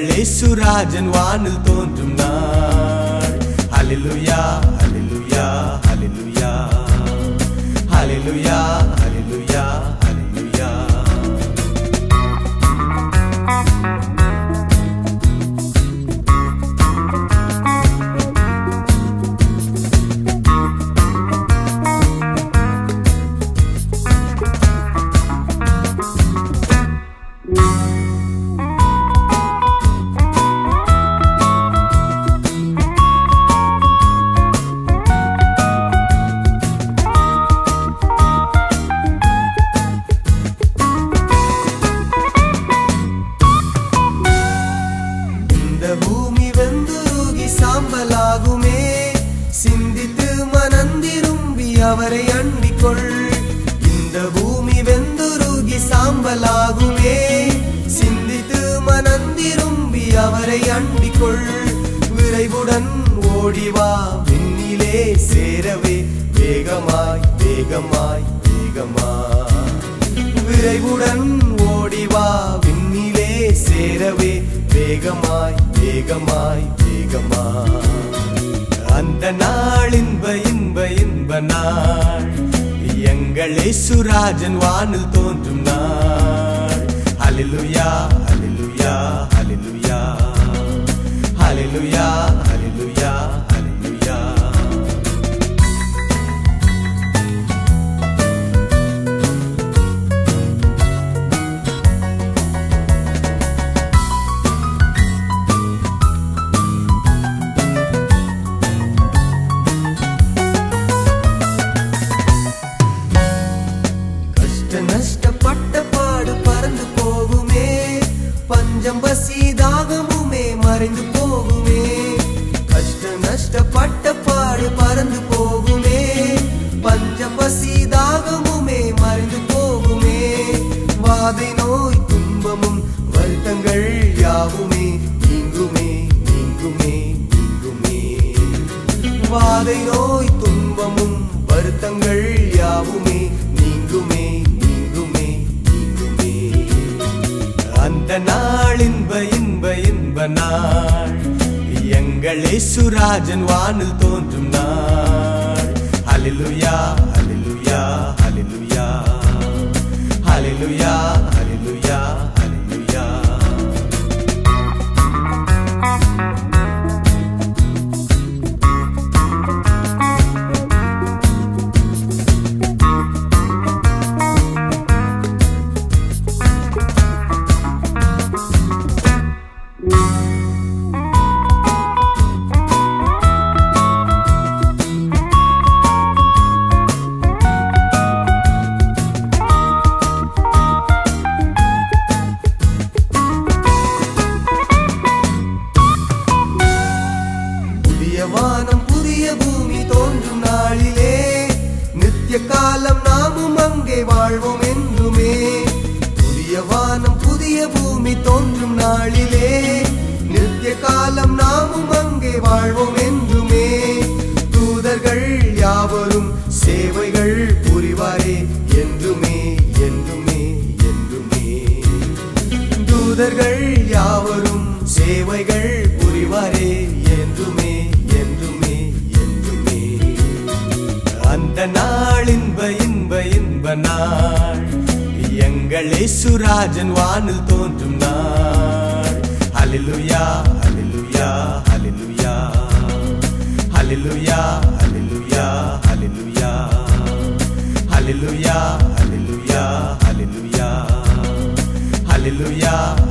எங்கள் இயேசுராஜன் வானில் தோன்றும் நாள் ஹalleluya ஹalleluya ஹalleluya ஹalleluya ஹalleluya ஹalleluya இந்த பூமி வெந்துருகி சாம்பலாகுமே சிந்தித்து மனந்திரும்பி அவரை அண்டிக்கொள் இந்த பூமி வெந்துருகி சாம்பலாகுமே சிந்தித்து மனந்திரும்பி அவரை அண்டிக்கொள் விரைவுடன் ஓடிவா விண்ணிலே சேரவே வேகமாய் வேகமாய் வேகமாய் விரைவுடன் ஓடிவா விண்ணிலே சேரவே வேகமாய் வேகமாய் வேகமாய் அந்த நாள் இன்ப இன்ப இன்ப நாள் எங்கள் இயேசுராஜன் வானில் தோன்றும் நாள் ஹalleluya ஹalleluya ஹalleluya ஹalleluya ஹalleluya ஹalleluya கஷ்ட நஷ்டப்பட்ட பாடு பறந்து போகுமே பஞ்சம் பசி தாகமுமே மறைந்து போகுமே கஷ்ட நஷ்டப்பட்ட பாடு பறந்து போகுமே பஞ்சம் பசி தாகமுமே மறைந்து போகுமே வாதை நோய் துன்பமும் வருத்தங்கள் யாவுமே நீங்குமே நீங்குமே நீங்குமே வாதை நோய் துன்பமும் வருத்தங்கள் யாவுமே நீங்குமே நீங்குமே நீங்குமே அந்த நாள் இன்ப இன்ப இன்ப நாள் எங்கள் இயேசுராஜன் வானில் தோன்றும் நாள் ஹalleluya ஹalleluya ஹalleluya ஹalleluya ஹalleluya ஹalleluya புதிய வானம் புதிய பூமி தோன்றும் நாளிலே நித்திய காலம் நாமும் அங்கே வாழ்வோம் என்றுமே புதிய வானம் புதிய பூமி தோன்றும் நாளிலே நித்திய காலம் நாமும் அங்கே வாழ்வோம் என்றுமே தூதர்கள் யாவரும் சேவைகள் புரிவாரே என்றுமே என்றுமே என்றுமே தூதர்கள் யாவரும் சேவைகள் புரிவாரே என்றுமே என்றுமே என்றுமே அந்த நாள் இன்ப இன்ப இன்ப நாள் எங்கள் இயேசுராஜன் வானில் தோன்றும் நாள் ஹalleluya ஹalleluya ஹalleluya ஹalleluya ஹalleluya ஹalleluya ஹalleluya ஹalleluya ஹalleluya ஹalleluya